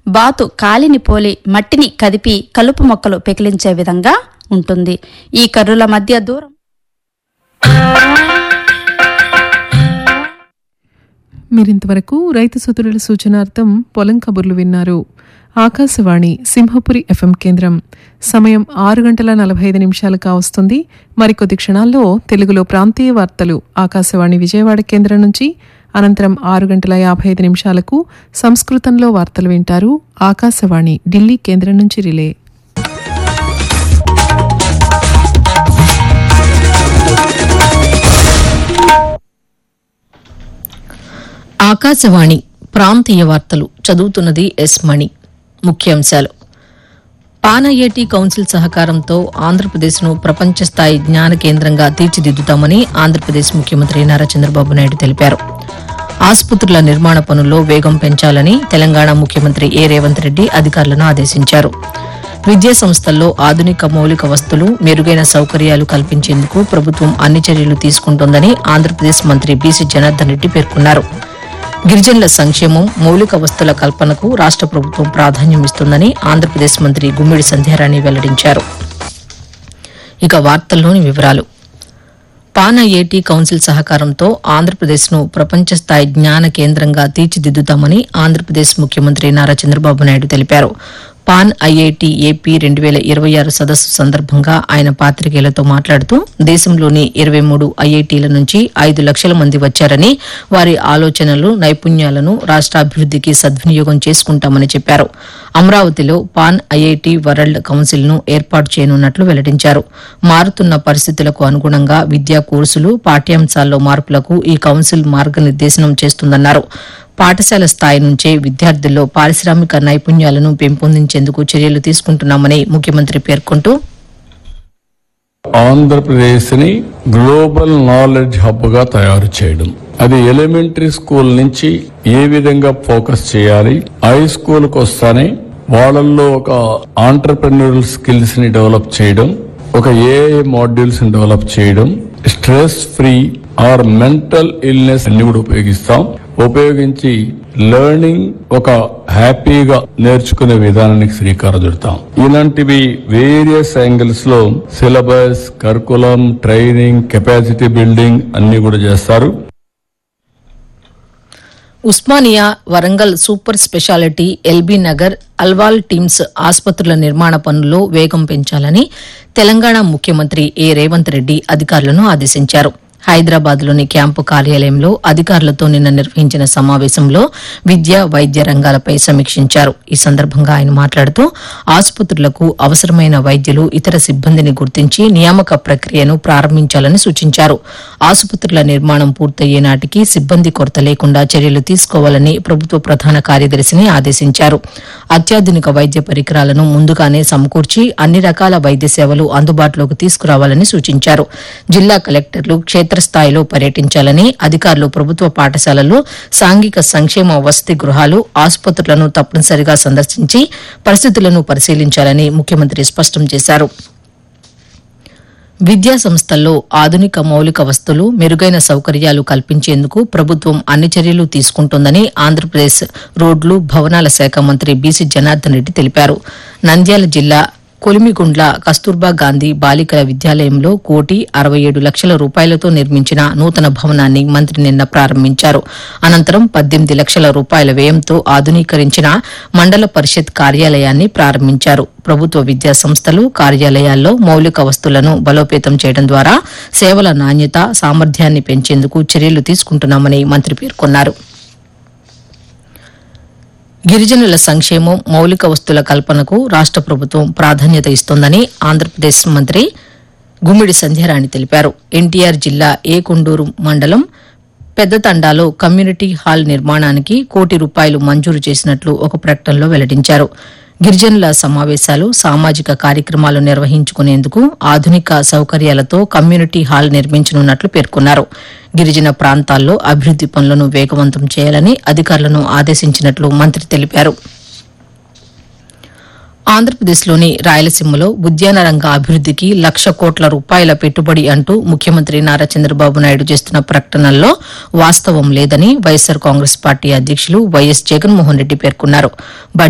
బాతు కాలిని పోలి మట్టిని కదిపి కలుపు మొక్కలు పెకిలించే విధంగా ఉంటుంది ఈ కర్రుల మధ్య దూరం మీరింతవరకు రైతు సుతురుల సూచనార్థం పొలం కబుర్లు విన్నారు ఆకాశవాణి సింహపురి ఎఫ్ఎం కేంద్రం సమయం ఆరు గంటల నలభై ఐదు నిమిషాలు కావస్తుంది మరికొద్ది క్షణాల్లో తెలుగులో ప్రాంతీయ వార్తలు ఆకాశవాణి విజయవాడ కేంద్రం నుంచి అనంతరం ఆరు గంటల యాభై ఐదు నిమిషాలకు సంస్కృతంలో వార్తలు వింటారు ఆకాశవాణి ఢిల్లీ కేంద్రం నుంచి రిలే ఆకాశవాణి ప్రాంతీయ వార్తలు చదువుతున్నది ఎస్ మణి ముఖ్యాంశాలు పాన్ ఐఐటి కౌన్సిల్ సహకారంతో ఆంధ్రప్రదేశ్ను ప్రపంచ స్థాయి జ్ఞాన కేంద్రంగా తీర్చిదిద్దుతామని ఆంధ్రప్రదేశ్ ముఖ్యమంత్రి నారా చంద్రబాబు నాయుడు తెలిపారు ఆసుపత్రుల నిర్మాణ పనుల్లో వేగం పెంచాలని తెలంగాణ ముఖ్యమంత్రి ఏ రేవంత్ రెడ్డి అధికారులను ఆదేశించారు విద్యా సంస్థల్లో ఆధునిక మౌలిక వస్తువులు మెరుగైన సౌకర్యాలు కల్పించేందుకు ప్రభుత్వం అన్ని చర్యలు తీసుకుంటోందని ఆంధ్రప్రదేశ్ మంత్రి బీసీ జనార్దన్ రెడ్డి పేర్కొన్నారు గిరిజనుల సంక్షేమం మౌలిక వస్తువుల కల్పనకు రాష్ట ప్రభుత్వం ప్రాధాన్యం ఇస్తుందని ఆంధ్రప్రదేశ్ మంత్రి గుమ్మిడి సంధ్యారాణి వెల్లడించారు ఇక వార్తల్లోని వివరాలు పాన్ ఐఐటి కౌన్సిల్ సహకారంతో ఆంధ్రప్రదేశ్ను ప్రపంచ స్థాయి జ్ఞాన కేంద్రంగా తీర్చిదిద్దుతామని ఆంధ్రప్రదేశ్ ముఖ్యమంత్రి నారా చంద్రబాబు నాయుడు తెలిపారు పాన్ ఐఐటి ఏపీ రెండు వేల ఇరవై ఆరు సదస్సు సందర్భంగా ఆయన పాత్రికేయులతో మాట్లాడుతూ దేశంలోని ఇరవై మూడు ఐఐటీల నుంచి ఐదు లక్షల మంది వచ్చారని వారి ఆలోచనలు నైపుణ్యాలను రాష్ట్రాభివృద్ధికి సద్వినియోగం చేసుకుంటామని చెప్పారు అమరావతిలో పాన్ ఐఐటి వరల్డ్ కౌన్సిల్ ను ఏర్పాటు చేయనున్నట్లు వెల్లడించారు మారుతున్న పరిస్థితులకు అనుగుణంగా విద్యా కోర్సులు పాఠ్యాంశాల్లో మార్పులకు ఈ కౌన్సిల్ మార్గనిర్దేశనం చేస్తుందన్నారు పాఠశాల స్థాయి నుంచే విద్యార్థుల్లో పారిశ్రామిక నైపుణ్యాలను పెంపొందించేందుకు చర్యలు తీసుకుంటున్నామని ముఖ్యమంత్రి పేర్కొంటూ ఆంధ్రప్రదేశ్ ని గ్లోబల్ నాలెడ్జ్ హబ్ గా తయారు చేయడం అది ఎలిమెంటరీ స్కూల్ నుంచి ఏ విధంగా ఫోకస్ చేయాలి హై స్కూల్ కు వస్తానే వాళ్ళల్లో ఒక ఆంటర్ప్రెన్యూరల్ స్కిల్స్ ని డెవలప్ చేయడం ఒక ఏఐ మాడ్యూల్స్ ని డెవలప్ చేయడం stress free or mental illness అన్ని కూడా ఉపయోగిస్తాం ఉపయోగించి లెర్నింగ్ ఒక హ్యాపీగా నేర్చుకునే విధానానికి శ్రీకారం చుడతాం ఇలాంటివి వేరియస్ యాంగిల్స్ లో syllabus curriculum training capacity building అన్ని కూడా చేస్తారు Osmania Warangal super specialty LB Nagar Alwal TIMS ఆసుపత్రుల నిర్మాణ పనుల్లో వేగం పెంచాలని తెలంగాణ ముఖ్యమంత్రి ఏ రేవంత్ రెడ్డి అధికారులను ఆదేశించారు హైదరాబాద్లోని క్యాంపు కార్యాలయంలో అధికారులతో నిన్న నిర్వహించిన సమావేశంలో విద్య వైద్య రంగాలపై సమీక్షించారు ఈ సందర్భంగా ఆయన మాట్లాడుతూ ఆసుపత్రులకు అవసరమైన వైద్యులు ఇతర సిబ్బందిని గుర్తించి నియామక ప్రక్రియను ప్రారంభించాలని సూచించారు ఆసుపత్రుల నిర్మాణం పూర్తయ్యే నాటికి సిబ్బంది కొరత లేకుండా చర్యలు తీసుకోవాలని ప్రభుత్వ ప్రధాన కార్యదర్శిని ఆదేశించారు అత్యాధునిక వైద్య పరికరాలను ముందుగానే సమకూర్చి అన్ని రకాల వైద్య సేవలు అందుబాటులోకి తీసుకురావాలని సూచించారు జిల్లా కలెక్టర్లు క్షేత్రస్థాయిలో పర్యటించాలని అధికారులు ప్రభుత్వ పాఠశాలలు సాంఘిక సంక్షేమ వసతి గృహాలు ఆసుపత్రులను తప్పనిసరిగా సందర్శించి పరిస్థితులను పరిశీలించాలని ముఖ్యమంత్రి స్పష్టం చేశారు విద్యా సంస్థల్లో ఆధునిక మౌలిక వస్తువులు మెరుగైన సౌకర్యాలు కల్పించేందుకు ప్రభుత్వం అన్ని చర్యలు తీసుకుంటోందని ఆంధ్రప్రదేశ్ రోడ్లు భవనాల శాఖ మంత్రి బీసీ జనార్దన్ రెడ్డి తెలిపారు నంద్యాల జిల్లా కొలిమిగుండ్ల కస్తూర్బా గాంధీ బాలికల విద్యాలయంలో కోటి అరవై ఏడు లక్షల రూపాయలతో నిర్మించిన నూతన భవనాన్ని మంత్రి నిన్న ప్రారంభించారు అనంతరం పద్దెనిమిది లక్షల రూపాయల వ్యయంతో ఆధునీకరించిన మండల పరిషత్ కార్యాలయాన్ని ప్రారంభించారు ప్రభుత్వ విద్యా సంస్థలు కార్యాలయాల్లో మౌలిక వస్తువులను బలోపేతం చేయడం ద్వారా సేవల నాణ్యత సామర్థ్యాన్ని పెంచేందుకు చర్యలు తీసుకుంటున్నామని మంత్రి పేర్కొన్నారు గిరిజనుల సంక్షేమం మౌలిక వస్తువుల కల్పనకు రాష్ట ప్రభుత్వం ప్రాధాన్యత ఇస్తోందని ఆంధ్రప్రదేశ్ మంత్రి గుమ్మిడి సంధ్యారాణి తెలిపారు ఎన్టీఆర్ జిల్లా ఏకొండూరు మండలం పెద్దతండాలో కమ్యూనిటీ హాల్ నిర్మాణానికి కోటి రూపాయలు మంజూరు చేసినట్లు ఒక ప్రకటనలో వెల్లడించారు గిరిజనుల సమావేశాలు సామాజిక కార్యక్రమాలు నిర్వహించుకునేందుకు ఆధునిక సౌకర్యాలతో కమ్యూనిటీ హాల్ నిర్మించనున్నట్లు పేర్కొన్నారు గిరిజన ప్రాంతాల్లో అభివృద్ది పనులను వేగవంతం చేయాలని అధికారులను ఆదేశించినట్లు మంత్రి తెలిపారు ఆంధ్రప్రదేశ్లోని రాయలసీమలో ఉద్యాన రంగ అభివృద్దికి లక్ష కోట్ల రూపాయల పెట్టుబడి అంటూ ముఖ్యమంత్రి నారా చంద్రబాబు నాయుడు చేస్తున్న ప్రకటనల్లో వాస్తవం లేదని వైఎస్సార్ కాంగ్రెస్ పార్టీ అధ్యక్షులు వైఎస్ జగన్మోహన్ రెడ్డి పేర్కొన్నారు